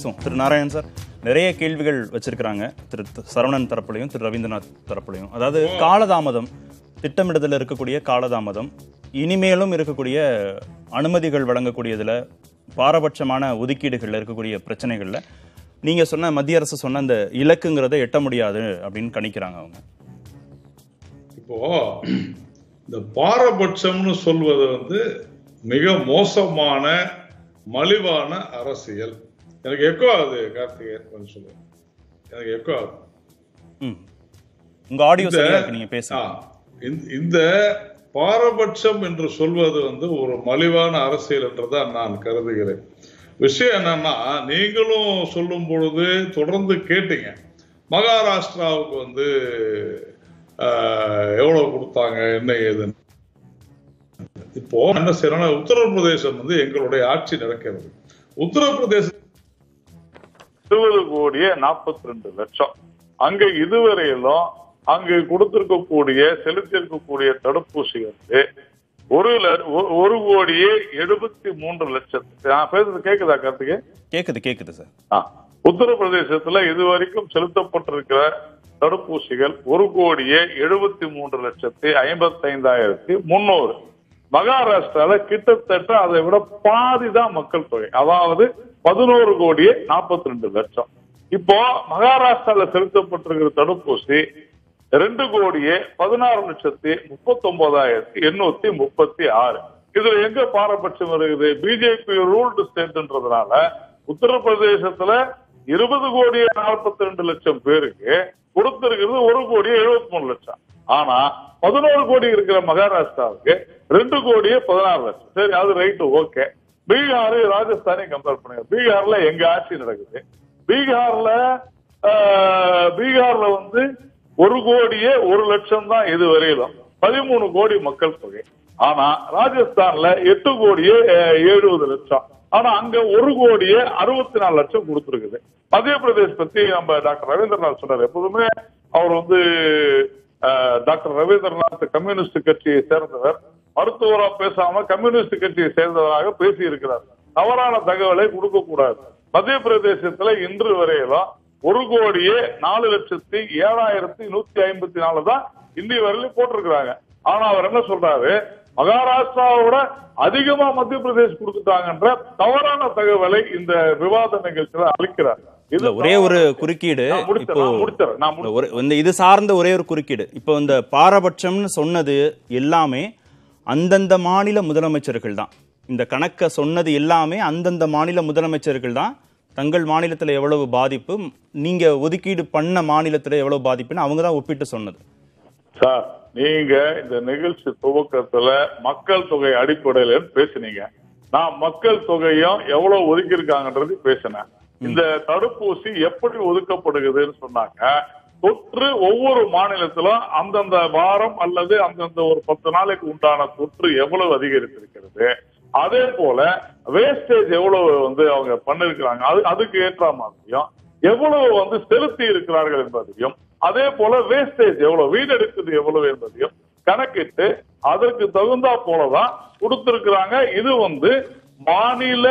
So திரு Narayanan sir நிறைய கேள்விகள் வச்சிருக்கிறாங்க திரு த- சரவணன் தரப்புலையும் திரு ரவீந்திரநாத் தரப்புலையும் அதாவது காலதாமதம் திட்டமிடுதல் இருக்கக்கூடிய காலதாமதம் இனிமேலும் இருக்கக்கூடிய அனுமதிகள் வழங்கக்கூடியதுல பாரபட்சமான ஒதுக்கீடுகள்ல இருக்கக்கூடிய பிரச்சனைகள்ல நீங்க சொன்ன மத்திய அரசு சொன்ன அந்த இலக்குங்கிறத எட்ட முடியாது அப்படின்னு கணிக்கிறாங்க அவங்க இப்போ இந்த பாரபட்சம்னு சொல்வது வந்து மிக மோசமான மலிவான அரசியல் எனக்கு எக்கோ ஆகுது கார்த்திகேயன் கொஞ்சம் சொல்லுங்க எனக்கு எக்கோ ஆகுது ம் உங்க ஆடியோ சரியா இருக்கு நீங்க ஆ, பேசுங்க இந்த- இந்த பாரபட்சம் என்று சொல்வது வந்து ஒரு மலிவான அரசியல் என்றுதான் நான் கருதுகிறேன் விஷயம் என்னன்னா நீங்களும் சொல்லும் பொழுது தொடர்ந்து கேட்டீங்க மகாராஷ்டிராவுக்கு வந்து ஆஹ், எவ்வளவு கொடுத்தாங்க என்ன ஏதுன்னு இப்போ என்ன செய்யறோம்னா உத்தரப்பிரதேசம் வந்து எங்களுடைய ஆட்சி நடக்கிறது உத்தரப்பிரதேச இருபது கோடியே நாற்பத்தி ரெண்டு லட்சம் அங்க இதுவரையிலும் அங்கு கொடுத்திருக்கக்கூடிய செலுத்தியிருக்கக்கூடிய தடுப்பூசி வந்து ஒரு ல- ஒ- ஒரு கோடியே எழுபத்தி மூன்று லட்சத்து நான் பேசுறது கேக்குதா கார்த்திகே கேக்குது கேக்குது சார் ஆ. உத்தரப்பிரதேசத்துல இதுவரைக்கும் செலுத்தப்பட்டிருக்கிற தடுப்பூசிகள் ஒரு கோடியே எழுபத்தி மூன்று லட்சத்தி ஐம்பத்தி ஐந்தாயிரத்தி முன்னூறு மகாராஷ்டிரால கிட்டத்தட்ட அதை விட பாதி தான் மக்கள் தொகை அதாவது பதினோரு கோடியே நாற்பத்தி ரெண்டு லட்சம் இப்போ மகாராஷ்டிரால செலுத்தப்பட்டிருக்கிற தடுப்பூசி ரெண்டு கோடியே பதினாறு லட்சத்தி முப்பத்தி ஒன்பதாயிரத்தி எண்ணூத்தி முப்பத்தி ஆறு இதுல எங்க பாரபட்சம் இருக்குது பிஜேபி ரூல்டு ஸ்டேட்ன்றதுனால உத்தரப்பிரதேசத்துல இருபது கோடியே நாற்பத்தி ரெண்டு லட்சம் பேருக்கு கொடுத்திருக்கிறது ஒரு கோடியே எழுபத்தி மூணு லட்சம் ஆனா பதினோரு கோடி இருக்கிற மகாராஷ்டிராவுக்கு ரெண்டு கோடியே பதினாறு லட்சம் சரி அது ரைட்டு ஓகே பீகார் ராஜஸ்தானையும் கம்பேர் பண்ணுங்க பீகார்ல எங்க ஆட்சி நடக்குது பீகார்ல ஆஹ், பீகார்ல வந்து ஒரு கோடியே ஒரு லட்சம் தான் இது வரையிலும் பதிமூணு கோடி மக்கள் தொகை ஆனா ராஜஸ்தான்ல எட்டு கோடியே அஹ், எழுபது லட்சம் ஆனா அங்க ஒரு கோடியே அறுபத்தி நாலு லட்சம் கொடுத்துருக்குது மத்திய பிரதேஷ் பத்தி நம்ம டாக்டர் ரவீந்திரநாத் சொன்னார் எப்போதுமே அவர் வந்து அஹ், டாக்டர் ரவீந்திரநாத் கம்யூனிஸ்ட் கட்சியை சேர்ந்தவர் மருத்துவரா பேசாம கம்யூனிஸ்ட் கட்சியை சேர்ந்தவராக பேசி இருக்கிறார் தவறான தகவலை கொடுக்க கூடாது மத்திய பிரதேசத்துல இன்று வரையிலும் ஒரு கோடியே நாலு லட்சத்தி ஏழாயிரத்தி நூத்தி ஐம்பத்தி நாலு தான் இன்னி வரையிலும் போட்டிருக்கிறாங்க ஆனா அவர் என்ன சொல்றாரு மகாராஷ்டிராவோட அதிகமா மத்திய பிரதேஷ் கொடுத்துட்டாங்கன்ற தவறான தகவலை இந்த விவாத நிகழ்ச்சியில அளிக்கிறார் இல்ல ஒரே ஒரு குறுக்கீடு நான் முடிச்சிடுறேன், இப்போ நான் முடிச்சிடுறேன், நான் இந்த ஒரு இந்த இது சார்ந்த ஒரே ஒரு குறுக்கீடு இப்போ இந்த பாரபட்சம்னு சொன்னது எல்லாமே அந்தந்த மாநில முதலமைச்சர்கள் தான் இந்த கணக்க சொன்னது எல்லாமே அந்தந்த மாநில முதலமைச்சர்கள் தான் தங்கள் மாநிலத்துல எவ்வளவு பாதிப்பு நீங்க ஒதுக்கீடு பண்ண மாநிலத்துல எவ்வளவு பாதிப்புன்னு அவங்க தான் ஒப்பிட்டு சொன்னது சார் நீங்க இந்த நிகழ்ச்சி துவக்கத்துல மக்கள் தொகை அடிப்படையில பேசுனீங்க நான் மக்கள் தொகையும் எவ்வளவு ஒதுக்கி இருக்காங்கன்றது பேசினேன் இந்த தடுப்பூசி எப்படி ஒதுக்கப்படுகிறதுன்னு சொன்னாங்க தொற்று ஒவ்வொரு மாநிலத்திலும் அந்தந்த வாரம் அல்லது அந்தந்த ஒரு பத்து நாளைக்கு உண்டான தொற்று எவ்வளவு அதிகரித்திருக்கிறது அதே போல வேஸ்டேஜ் எவ்வளவு வந்து அவங்க பண்ணிருக்கிறாங்க அது அதுக்கு ஏற்ற மாதிரியும் எவ்வளவு வந்து செலுத்தி இருக்கிறார்கள் என்பதையும் அதே போல வேஸ்டேஜ் எவ்வளவு வீணெடுக்குது எவ்வளவு என்பதையும் கணக்கிட்டு அதற்கு தகுந்தா போலதான் கொடுத்திருக்கிறாங்க இது வந்து மாநில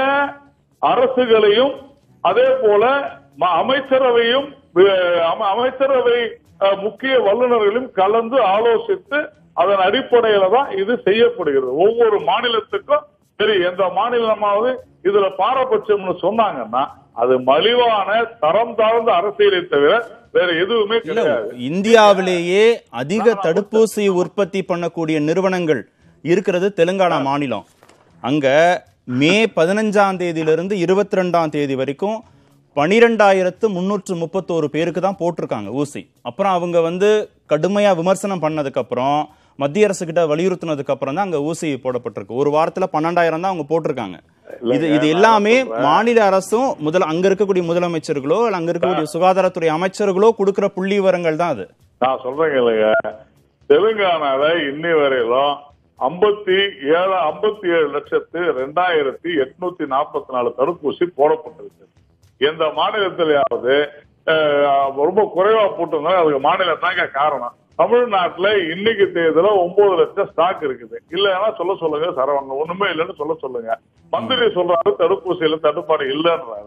அரசுகளையும் அதே போல ம- அமைச்சரவையும் அஹ், அம- அமைச்சரவை அஹ், முக்கிய வல்லுநர்களையும் கலந்து ஆலோசித்து அதன் அடிப்படையில தான் இது செய்யப்படுகிறது ஒவ்வொரு மாநிலத்துக்கும் சரி எந்த மாநிலமாவது இதுல பாரபட்சம்னு சொன்னாங்கன்னா அது மலிவான தரம் தாழ்ந்த அரசியலை தவிர வேற எதுவுமே இல்ல கிடையாது இந்தியாவிலேயே அதிக தடுப்பூசி உற்பத்தி பண்ணக்கூடிய நிறுவனங்கள் இருக்கிறது தெலுங்கானா மாநிலம் அங்க மே பதினஞ்சாம் தேதியிலிருந்து இருபத்தி ரெண்டாம் தேதி வரைக்கும் பனிரெண்டாயிரத்து முன்னூற்று முப்பத்தோரு பேருக்கு தான் போட்டிருக்காங்க ஊசி அப்புறம் அவங்க வந்து கடுமையா விமர்சனம் பண்ணதுக்கு அப்புறம் மத்திய அரசு கிட்ட வலியுறுத்தினதுக்கு அப்புறம் தான் அங்க ஊசி போடப்பட்டிருக்கு ஒரு வாரத்துல பன்னெண்டாயிரம் தான் அவங்க போட்டிருக்காங்க இது இது எல்லாமே மாநில அரசும் முதல் அங்க இருக்கக்கூடிய முதலமைச்சர்களோ இல்ல அங்க இருக்கக்கூடிய சுகாதாரத்துறை அமைச்சர்களோ கொடுக்கிற புள்ளி விவரங்கள் தான் அது நான் சொல்றேங்க இல்லைங்க தெலுங்கானால இன்னி வரையிலும் ஐம்பத்தி ஏழு ஐம்பத்தி ஏழு லட்சத்து ரெண்டாயிரத்தி எட்நூத்தி நாற்பத்தி நாலு தடுப்பூசி போடப்பட்டிருக்கு எந்த மாநிலத்திலேயாவது அஹ், ரொம்ப குறைவா போட்டிருந்தாங்க அதுக்கு மாநிலம் தாங்க காரணம் தமிழ்நாட்டுல இன்னைக்கு தேதியில ஒன்பது லட்சம் ஸ்டாக் இருக்குது இல்லைன்னா சொல்ல சொல்லுங்க சரவணன் ஒண்ணுமே இல்லைன்னு சொல்ல சொல்லுங்க மந்திரி சொல்றாரு தடுப்பூசியில தட்டுப்பாடு இல்லைன்றாரு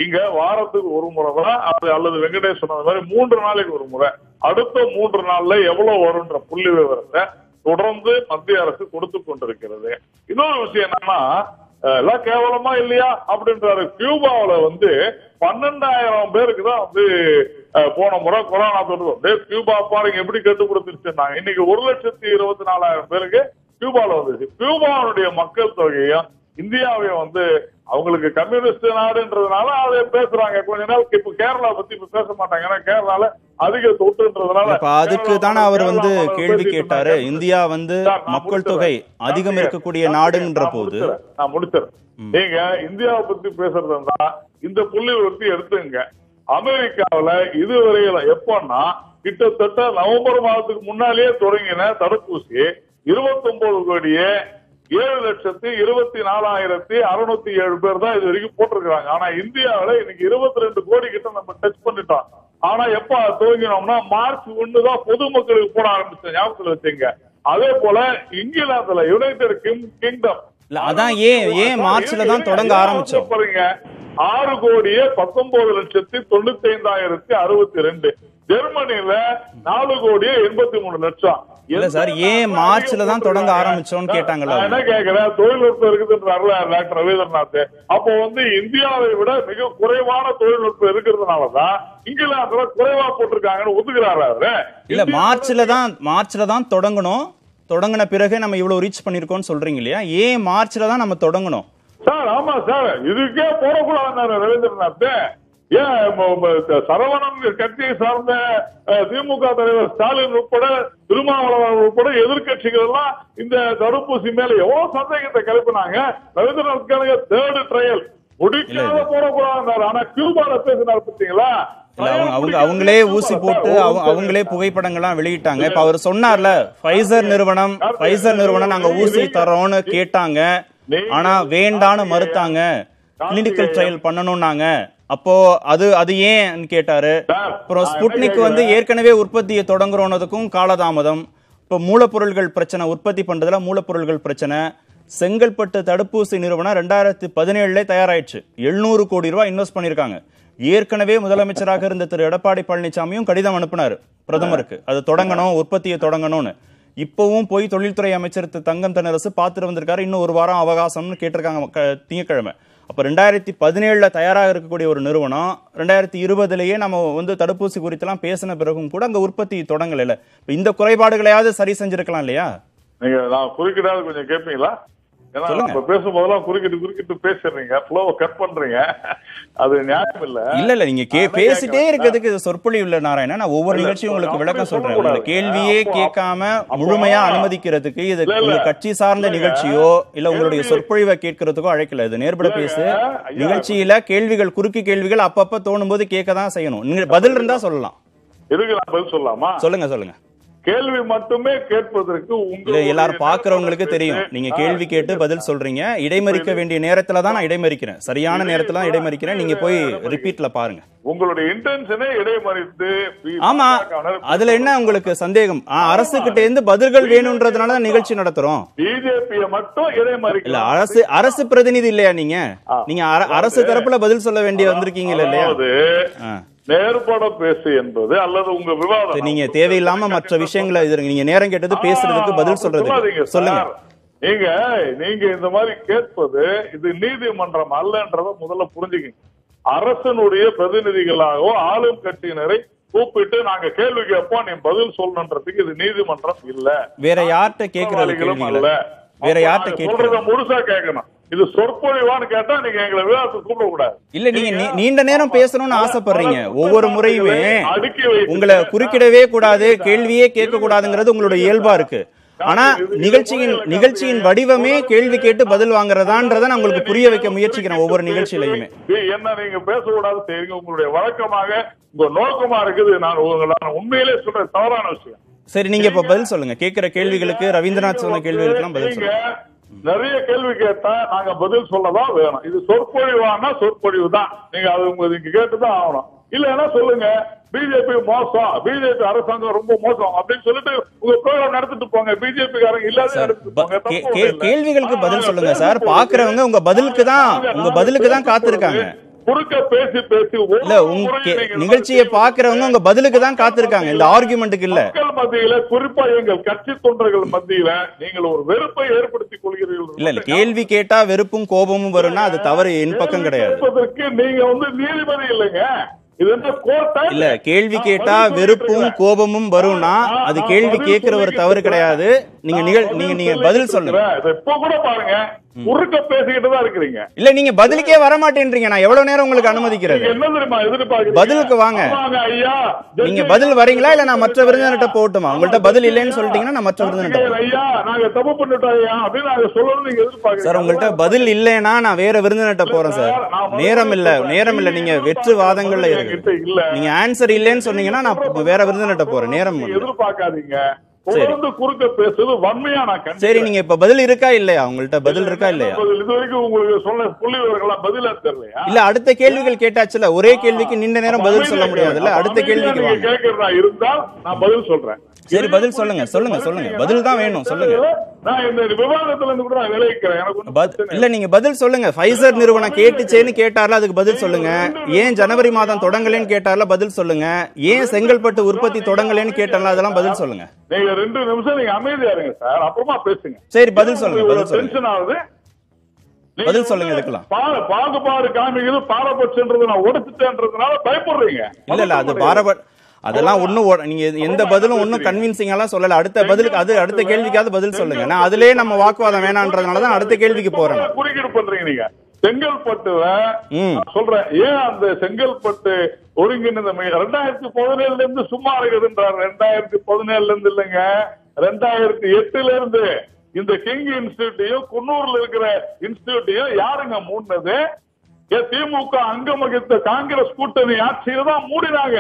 இங்க வாரத்துக்கு ஒரு முறை தான் அது அல்லது வெங்கடேஷ் சொன்னது மாதிரி மூன்று நாளைக்கு ஒரு முறை அடுத்த மூன்று நாள்ல எவ்வளவு வரும்ன்ற புள்ளி விவரத்தை தொடர்ந்து மத்திய அரசு கொடுத்து கொண்டிருக்கிறது இன்னொரு விஷயம் என்னன்னா அஹ், எல்லாம் கேவலமா இல்லையா அப்படின்றாரு கியூபாவுல வந்து பன்னெண்டாயிரம் பேருக்கு தான் வந்து அஹ், போன முறை கொரோனா தொற்று டேய், கியூபா பாருங்க எப்படி கட்டு கொடுத்துருச்சுன்னாங்க இன்னைக்கு ஒரு லட்சத்தி இருபத்தி நாலாயிரம் பேருக்கு கியூபால வந்துச்சு கியூபாவுடைய மக்கள் தொகையும் இந்தியாவையும் வந்து அவங்களுக்கு கம்யூனிஸ்ட் நாடுன்றதுனால அதை பேசுறாங்க கொஞ்ச நாள் இப்ப கேரளா பத்தி இப்ப பேச மாட்டாங்க ஏன்னா கேரளால அதிக தொற்றுன்றதுனால இப்ப அதுக்கு தானே அவர் வந்து கேள்வி கேட்டாரு இந்தியா வந்து சார், நான் மக்கள் தொகை முடிச்சிடுறேன். அதிகம் நான் இருக்கக்கூடிய நான் நாடுன்ற நான் போது முடிச்சிடுறேன். நான் முடிச்சிடுறேன் நீங்க இந்தியாவை பத்தி பேசுறதா இருந்தா இந்த புள்ளி விவரத்தை எடுத்துங்க அமெரிக்காவுல இதுவரையில எப்பன்னா கிட்டத்தட்ட நவம்பர் மாதத்துக்கு முன்னாலேயே தொடங்கின தடுப்பூசி இருபத்தி ஒன்பது கோடியே ஏழு லட்சத்தி இருபத்தி நாலாயிரத்தி அறுநூத்தி ஏழு பேர் தான் இது வரைக்கும் போட்டிருக்காங்க ஆனா இந்தியாவுல இன்னைக்கு இருபத்தி ரெண்டு கோடி கிட்ட நம்ம டச் பண்ணிட்டோம் ஆனா எப்ப துவங்கினோம்னா மார்ச் ஒண்ணு தான் பொதுமக்களுக்கு போட ஆரம்பிச்சோம் ஞாபகத்துல வச்சுங்க அதே போல இங்கிலாந்துல யுனைடெட் கிங் கிங்டம் இல்ல அதான் ஏன் ஏன் மார்ச்ல தான் தொடங்க ஆரம்பிச்சோம் பாருங்க ஆறு கோடியே பத்தொன்பது லட்சத்தி தொண்ணூத்தி ஐந்தாயிரத்தி அறுபத்தி ரெண்டு ஜெர்மனில நாலு கோடியே எண்பத்தி மூணு லட்சம் இல்ல சார், ஏன் மார்ச்ல தான் தொடங்க ஆரம்பிச்சோம்னு கேட்டாங்கல்ல நான் என்ன கேக்குறேன் தொழில்நுட்பம் இருக்குதுன்றாருல டாக்டர் ரவீந்திரநாத் அப்போ வந்து இந்தியாவை விட மிக குறைவான தொழில்நுட்பம் இருக்கிறதுனாலதான் இங்கிலாந்துல குறைவா போட்டிருக்காங்கன்னு ஒத்துக்கிறாரு அவரு இல்ல மார்ச்ல தான் மார்ச்ல தான் தொடங்கணும் தொடங்கின பிறகு நம்ம இவ்வளவு ரீச் பண்ணிருக்கோம்னு சொல்றீங்க இல்லையா ஏன் மார்ச்ல தான் நம்ம தொடங்கணும் சார் ஆமா சார் இதுக்கே போடக்கூடாது ரவீந்திரநாத் ஏன் ம- ம- சரவணன் கட்சியை சார்ந்த அஹ், திமுக தலைவர் ஸ்டாலின் உட்பட திருமாவளவன் உட்பட எதிர்க்கட்சிகள் எல்லாம் இந்த தடுப்பூசி மேல எவ்வளவு சந்தேகத்தை கிளப்பினாங்க ரவீந்திரநாத் தேர்ட் ட்ரையல் முடிக்காத போடக்கூடாது ஆனா கியூபால பேசினார் பார்த்தீங்களா இல்ல அவங்க அவங்க அவங்களே ஊசி போட்டு அவங்க- அவங்களே புகைப்படங்கள்லாம் வெளியிட்டாங்க இப்ப அவர் சொன்னார்ல ஃபைசர் நிறுவனம் ஃபைசர் நிறுவனம் நாங்க ஊசி தரோம்னு கேட்டாங்க ஆனா வேண்டான்னு மறுத்தாங்க கிளினிக்கல் ட்ரையல் பண்ணணும்னாங்க அப்போ அது அது ஏன் கேட்டாரு அப்புறம் ஸ்புட்னிக் வந்து ஏற்கனவே உற்பத்தியை தொடங்குறோனதுக்கும் காலதாமதம் இப்போ மூலப்பொருள்கள் பிரச்சனை உற்பத்தி பண்றதுல மூலப்பொருள்கள் பிரச்சனை செங்கல்பட்டு தடுப்பூசி நிறுவனம் ரெண்டாயிரத்தி பதினேழுல தயாராயிடுச்சு எழுநூறு கோடி ரூபாய் இன்வெஸ்ட் பண்ணிருக்காங்க ஏற்கனவே முதலமைச்சராக இருந்த திரு எடப்பாடி பழனிசாமியும் கடிதம் அனுப்பினாரு பிரதமருக்கு அது தொடங்கணும் உற்பத்தியை தொடங்கணும்னு இப்பவும் போய் தொழில்துறை அமைச்சர் திரு தங்கம் தென்னரசு பார்த்துட்டு வந்திருக்காரு இன்னும் ஒரு வாரம் அவகாசம்னு கேட்டிருக்காங்க க- திங்கட்கிழமை அப்ப ரெண்டாயிரத்தி பதினேழுல தயாராக இருக்கக்கூடிய ஒரு நிறுவனம் ரெண்டாயிரத்தி இருபதுலயே நம்ம வந்து தடுப்பூசி குறித்தெல்லாம் பேசின பிறகும் கூட அங்க உற்பத்தி தொடங்கல இப்ப இந்த குறைபாடுகளையாவது சரி செஞ்சிருக்கலாம் இல்லையா நீங்க நான் குறுக்கிடாது கொஞ்சம் கேட்பீங்களா ஏன்னா சொல்லுங்க. நம்ம பேசும்போதெல்லாம் குறுக்கிட்டு குறுக்கிட்டு பேசிடுறீங்க ஃப்ளோவை கட் பண்றீங்க அது நியாயம் இல்ல இல்ல இல்ல நீங்க கே நான் என்ன பேசிட்டே கேட்கிறேன்? இருக்கிறதுக்கு இது சொற்பொழிவு இல்ல நாராயணா நான் ஒவ்வொரு இல்ல, நிகழ்ச்சியும் உங்களுக்கு அப்படி விளக்கம் சொல்றேன் சொல்லக்கூடாது. உங்க கேள்வியே அப்போ- கேட்காம அப்போ- முழுமையா அனுமதிக்கிறதுக்கு இது இல்ல, இல்ல. உங்க கட்சி சார்ந்த இல்லைங்க. நிகழ்ச்சியோ இல்ல உங்களுடைய கேள்வி- சொற்பொழிவை கேட்கறதுக்கோ அழைக்கல இது நேர்பட இல்லைங்க. பேசு ஐயா. நிகழ்ச்சியில கேள்விகள் குறுக்கு கேள்விகள் அப்பப்ப தோணும் போது கேட்க தான் செய்யணும் நீங்க பதில் இருந்தா சொல்லலாம் இதுக்கு நான் பதில் சொல்லலாமா சொல்லுங்க சொல்லுங்க கேள்வி மட்டுமே கேட்பதற்கு இல்ல உங்களுடைய எல்லாரும் பாக்குறவங்களுக்கு நேரத்தை தெரியும் பேசி- நீங்க ஆ, கேள்வி கேட்டு இல்ல பதில் சார். சொல்றீங்க இடைமறிக்க வேண்டிய நேரத்துல தான் நான் இடைமறிக்கிறேன் சரியான நேரத்துல தான் இடைமறிக்கிறேன் நீங்க போய் ரிப்பீட்ல பாருங்க உங்களுடைய இன்டென்ஷனே இடைமறித்து பி- ஆமா பாஜகவினர் அதுல என்ன உங்களுக்கு சந்தேகம் ஆ, அரசு கிட்ட இருந்து பதில்கள் வேணும்ன்றதுனால தான் நிகழ்ச்சி நடத்துறோம் பிஜேபியை மட்டும் இடைமறிக்க இல்ல அரசு அரசு பிரதிநிதி இல்லையா நீங்க நீங்க அர- அரசு தரப்புல பதில் சொல்ல வேண்டிய வந்திருக்கீங்க இல்லையா அதாவது ஆ. நேர்பட பேசு என்பது அல்லது உங்க சரி, விவாதம் நீங்க தேவையில்லாம மற்ற விஷயங்களை இது நீங்க நேரம் கேட்டது பேசுறதுக்கு பதில் ஆ, சொல்லாதீங்க சொல்றதுக்கு சொல்லுங்க சார். நீங்க நீங்க இந்த மாதிரி கேட்பது இது நீதிமன்றம் அல்லன்றத முதல்ல புரிஞ்சுக்கங்க அரசனுடைய பிரதிநிதிகளாகவோ ஆளும் கட்சியினரை கூப்பிட்டு நாங்க கேள்வி கேட்போம் நீ பதில் சொல்லணுன்றதுக்கு இது நீதிமன்றம் இல்ல வேற யார்கிட்ட கேக்குறது குற்றவாளிகளும் கேள்விகளை அல்ல வேற அப்ப யார்கிட்ட நாங்க கேட்கறது சொல்றத முழுசா கேட்கணும் இது சொற்பொழிவான்னு கேட்டா நீங்க எங்களை விவாதத்துக்கு கூப்பிட கூடாது இல்ல நீங்க நீ- நீண்ட நேரம் பேசணும்னு ஆசைப்படுறீங்க ஒவ்வொரு முறையுமே அடுக்கி வைத்து- உங்களை குறுக்கிடவே கூடாது கேள்வியே கேட்க கூடாதுங்கிறது உங்களோட இயல்பா இருக்கு ஆனா நிகழ்ச்சியின் நிகழ்ச்சியின் வடிவமே கேள்வி கேட்டு பதில் வாங்குறதான்றத நான் உங்களுக்கு புரிய வைக்க முயற்சிக்கிறேன் ஒவ்வொரு நிகழ்ச்சியிலையுமே ஏய், என்ன நீங்க பேசக்கூடாது செய்யுங்க உங்களுடைய வழக்கமாக உங்க நோக்கமா இருக்குது நான் உங்களை நான் உண்மையிலே சொல்ற தவறான விஷயம் சரி நீங்க இப்ப பதில் சொல்லுங்க கேட்கிற கேள்விகளுக்கு ரவீந்திரநாத் சொன்ன கேள்விகளுக்கு பதில் நீங்க சொல்லுங்க நிறைய கேள்வி கேட்டா நாங்க பதில் சொல்லதான் வேணும் இது சொற்பொழிவானா சொற்பொழிவு தான் நீங்க அது உங்க நீங்க கேட்டுதான் ஆகணும் இல்லைன்னா சொல்லுங்க பிஜேபி மோசம் பிஜேபி அரசாங்கம் ரொம்ப மோசம் அப்படின்னு சொல்லிட்டு உங்க ப்ரோக்ராம் நடத்திட்டு போங்க பிஜேபி காரங்க இல்லாத சார், நடத்திட்டு ப- போங்க கே- தப்பு கே- ஒண்ணும் இல்ல. கேள்விகளுக்கு பதில் ஆனா, சொல்லுங்க சார் பேசும்போது பாக்குறவங்க உங்க பதிலுக்கு தான் நாங்க- உங்க நாங்க பதிலுக்கு தான் பேசும்போது காத்திருக்காங்க குறுக்க பேசி பேசி ஒரு இல்ல உங்க முறை கே- நீங்க நிகழ்ச்சியை பாக்குறவங்க உங்க பதிலுக்கு தான் காத்திருக்காங்க இந்த ஆர்குமெண்ட்டுக்கு இல்ல மக்கள் மத்தியில குறிப்பா எங்கள் கட்சி தொண்டர்கள் மத்தியில நீங்கள் ஒரு வெறுப்பை ஏற்படுத்திக் கொள்கிறீர்கள் இல்ல இல்ல கேள்வி கேட்டா வெறுப்பும் கோபமும் வரும்னா அது தவறு என் பக்கம் கிடையாது கேட்பதற்கு நீங்க வந்து நீதிபதி இல்லைங்க இது என்ன கோர்ட்டா இல்ல கேள்வி கேட்டா வெறுப்பும் கோபமும் வரும்னா அது கேள்வி கேட்கிற ஒரு தவறு கிடையாது நீங்க நிகழ் நீங்க நீங்க பதில் சொல்லுங்க இதை இப்ப கூட பாருங்க குறுக்க பேசிக்கிட்டு தான் இருக்கிறீங்க இல்ல நீங்க பதிலுக்கே வர மாட்டேன்றீங்க நான் எவ்வளவு நேரம் உங்களுக்கு அனுமதிக்கிறது நீங்க என்ன தெரியுமா எதிர்பார்க்கிறீங்க பதிலுக்கு வாங்க. ஆமாங்க ஐயா நீங்க பதில் வரீங்களா இல்ல நான் மற்ற விருந்தினர்கிட்ட போகட்டுமா உங்கள்ட்ட பதில் இல்லைன்னு சொல்லிட்டீங்கன்னா நான் மற்ற விருந்தினர்கிட்ட போகணும். ஐயா நாங்க தப்பு பண்ணிட்டோம் ஐயா அப்படின்னு நாங்க சொல்லணும்னு நீங்க எதிர்பார்க்கிறீங்க சார் உங்கள்ட்ட பதில் இல்லைன்னா நான் வேற விருந்தினர்கிட்ட போறேன் சார் நேரம் இல்ல நேரம் இல்ல நீங்க வெற்று வாதங்கள்ல இருக்கு என்கிட்ட இல்ல நீங்க ஆன்சர் இல்லைன்னு சொன்னீங்கன்னா நான் வேற விருந்தினர்கிட்ட போறேன் நேரம் நீங்க இல்ல. எதிர்பார்க்காதீங்க தொடர்ந்து குறுக்க பேசுறது வன்மையா நான் கண்டிக்கிறேன். சரி நீங்க இப்ப பதில் இருக்கா இல்லையா உங்கள்ட்ட பதில் இருக்கா இல்லையா பதில் இது வரைக்கும் உங்களுக்கு சொன்ன புள்ளி விவரங்கள்லாம் பதிலா தெரியலையா இல்ல அடுத்த கேள்விகள் கேட்டாச்சுல ஒரே கேள்விக்கு நீண்ட நேரம் பதில் சொல்ல முடியாதுல்ல அடுத்த கேள்விக்கு நீங்க வாங்க கேட்கறதா இருந்தால் நான் பதில் சொல்றேன் சரி பதில் சொல்லுங்க சொல்லுங்க சொல்லுங்க பதில் தான் வேணும் சொல்லுங்க நான் இந்த விவாதத்துல இருந்து கூட நான் விளைவிக்கிறேன் எனக்கு ஒண்ணும் பத்- பிரச்சனை இல்ல நீங்க பதில் சொல்லுங்க ஃபைசர் நிறுவனம் கேட்டுச்சேன்னு கேட்டார்ல அதுக்கு பதில் சொல்லுங்க ஏன் ஜனவரி மாதம் தொடங்கலைன்னு கேட்டார்ல பதில் சொல்லுங்க ஏன் செங்கல்பட்டு உற்பத்தி தொடங்கலைன்னு கேட்டார்ல அதெல்லாம் பதில் சொல்லுங்க நீங்க ரெண்டு நிமிஷம் நீங்க அமைதியா இருங்க சார் அப்புறமா பேசுங்க சரி பதில் சொல்லுங்க பதில் சொல்லுங்க டென்ஷன் ஆகுது நீங்க பதில் சொல்லுங்க வந்து இதுக்கெல்லாம். பா- பாகுபாடு காமிக்குது பாரபட்சன்றது நான் உடைச்சிட்டேன்றதுனால பயப்படுறீங்க இல்ல இல்ல அது பாரபட் அதெல்லாம் ஒண்ணும் ஓ- நீங்க எந்த பதிலும் ஒன்னும் கன்வின்சிங்காலாம் சொல்லல அடுத்த பதிலுக்கு அது அடுத்த கேள்விக்காவது பதில் சொல்லுங்க நான் அதுலயே நம்ம வாக்குவாதம் வேணான்றதுனால தான் அடுத்த கேள்விக்கு போறேன் குறுக்கீடு பண்றீங்க நீங்க செங்கல்பட்டுல ம். நான் சொல்றேன் ஏன் அந்த செங்கல்பட்டு ஒருங்கிணைந்த மையம் ரெண்டாயிரத்தி பதினேழுல இருந்து சும்மா இருக்குதுன்றார் ரெண்டாயிரத்தி பதினேழுல இருந்து இல்லைங்க ரெண்டாயிரத்தி எட்டுல இருந்து இந்த கிங் இன்ஸ்டிடியூட்டையும் குன்னூர்ல இருக்கிற இன்ஸ்டிடியூட்டையும் யாருங்க மூடினது ஏன் திமுக அங்கம் வகித்த காங்கிரஸ் கூட்டணி ஆட்சியில தான் மூடினாங்க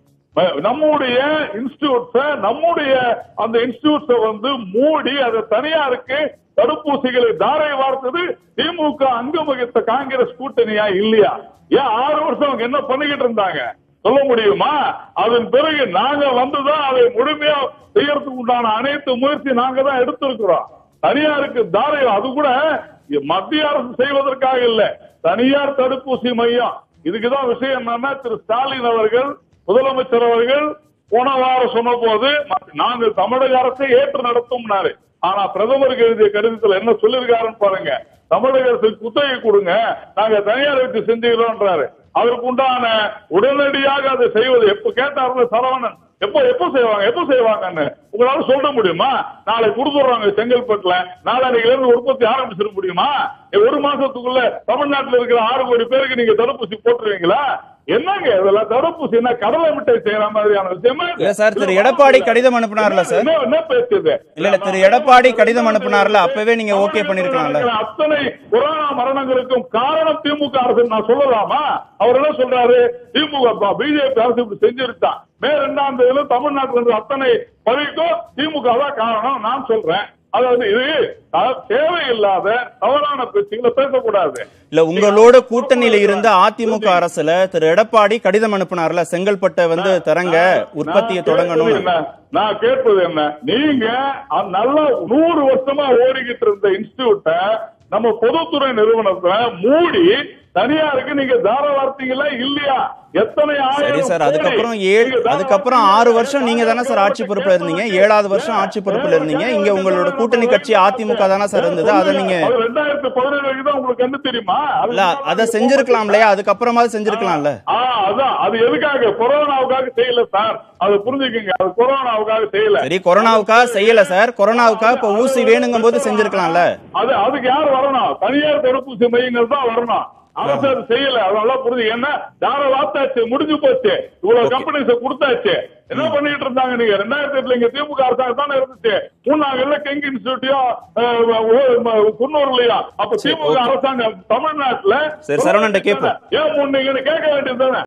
ம- நம்முடைய இன்ஸ்டிடியூட்ஸ நம்முடைய அந்த இன்ஸ்டிடியூட்ஸ வந்து மூடி அதை தனியாருக்கு தடுப்பூசிகளை தாரை வார்த்தது திமுக அங்கம் வகித்த காங்கிரஸ் கூட்டணியா இல்லையா ஏன் ஆறு வருஷம் அவங்க என்ன பண்ணிக்கிட்டு இருந்தாங்க சொல்ல முடியுமா அதன் பிறகு நாங்க வந்துதான் அதை முழுமையா செய்யறதுக்கு உண்டான அனைத்து முயற்சி நாங்க தான் எடுத்திருக்கிறோம் தனியாருக்கு தாரை அது கூட மத்திய அரசு செய்வதற்காக இல்ல தனியார் தடுப்பூசி மையம் இதுக்குதான் விஷயம் என்னன்னா திரு ஸ்டாலின் அவர்கள் முதலமைச்சர் அவர்கள் போன வாரம் சொன்ன போது நாங்கள் தமிழக அரசை ஏற்று நடத்தும்னாரு ஆனா பிரதமருக்கு எழுதிய கடிதத்துல என்ன சொல்லிருக்காருன்னு பாருங்க தமிழக அரசுக்கு குத்தகை கொடுங்க நாங்க தனியார் வச்சு செஞ்சுக்கிறோம்ன்றாரு அதற்கு உண்டான உடனடியாக அதை செய்வது எப்ப கேட்டாருல சரவணன் எப்போ எப்போ செய்வாங்க எப்போ செய்வாங்கன்னு உங்களால சொல்ல முடியுமா நாளை கொடுத்துடுறாங்க செங்கல்பட்டுல நாளைக்குல இருந்து உற்பத்தி ஆரம்பிச்சிட முடியுமா ஒரு மாசத்துக்குள்ள தமிழ்நாட்டுல இருக்கிற ஆறு கோடி பேருக்கு நீங்க தடுப்பூசி போட்டுருவீங்களா என்னங்க இதெல்லாம் தடுப்பூசி என்ன கடலை மிட்டாய் செய்யற மாதிரியான விஷயமா இது? இல்ல சார் திரு எடப்பாடி கடிதம் அனுப்புனார்ல சார் என்ன என்ன பேசுது இல்ல இல்ல திரு எடப்பாடி கடிதம் அனுப்புனார்ல அப்பவே நீங்க ஓகே பண்ணிருக்கலாம்ல இருக்கிற அத்தனை கொரோனா மரணங்களுக்கும் காரணம் திமுக அரசு நான் சொல்லலாமா அவர் என்ன சொல்றாரு திமுக பிஜேபி அரசு இப்படி செஞ்சிருச்சான் மே ரெண்டாம் தேதியில தமிழ்நாட்டில் இருந்த அத்தனை பதவிக்கும் திமுக தான் காரணம் நான் சொல்றேன் அதாவது இது அதாவது தேவையில்லாத தவறான பேச்சுகளை பேசக்கூடாது இல்ல உங்களோட கூட்டணியில இருந்த அதிமுக அரசுல திரு எடப்பாடி கடிதம் அனுப்புனார்ல செங்கல்பட்டை வந்து தரங்க உற்பத்தியை நான் தொடங்கணும் கேட்பது என்ன? நான் கேட்பது என்ன நீங்க அந்த நல்ல நூறு வருஷமா ஓடிக்கிட்டு இருந்த இன்ஸ்டிடியூட்ட நம்ம பொதுத்துறை நிறுவனத்தை மூடி தனியாருக்கு நீங்க தார வார்த்தீங்களா இல்லையா எத்தனை சரி ஆயிரம் சார் கோடி அதுக்கப்புறம் ஏழு நீங்க தார அதுக்கப்புறம் வார்த்தீங்க? ஆறு வருஷம் நீங்க தானே சார் ஆட்சி பொறுப்புல இருந்தீங்க ஏழாவது வருஷம் ஆட்சி பொறுப்புல இருந்தீங்க இங்க உங்களோட கூட்டணி கட்சி அதிமுக தானே சார் இருந்தது அதை நீங்க அது ரெண்டாயிரத்தி பதினேழு வரைக்கும் தான் உங்களுக்கு என்ன தெரியுமா அது இல்ல அதை செஞ்சிருக்கலாம் இல்லையா அதுக்கப்புறமா செஞ்சிருக்கலாம்ல ஆ, அதான் அது எதுக்காக கொரோனாவுக்காக செய்யல சார் அது புரிஞ்சுக்கங்க அது கொரோனாவுக்காக செய்யல சரி கொரோனாவுக்காக செய்யல சார் கொரோனாவுக்காக இப்ப ஊசி வேணுங்கும் போது செஞ்சிருக்கலாம்ல அது அதுக்கு யார் வரணும் தனியார் தடுப்பூசி மையங்கள் தான் வரணும் அரசு அது செய்யல அதனால புரிஞ்சு என்ன தார வார்த்தாச்சு முடிஞ்சு போச்சு இவ்வளவு கம்பெனிஸ் கொடுத்தாச்சு என்ன பண்ணிட்டு இருந்தாங்க நீங்க ரெண்டாயிரத்தி எட்டுல இங்க திமுக அரசாங்கம் தானே இருந்துச்சு மூணாங்கல்ல கெங் இன்ஸ்டிடியூட்டையும் குன்னூர்லயா அப்ப திமுக அரசாங்கம் தமிழ்நாட்டுல சரி, சரவணன்ட்ட கேட்போம். ஏன் முன்னீங்கன்னு கேட்க வேண்டியது தானே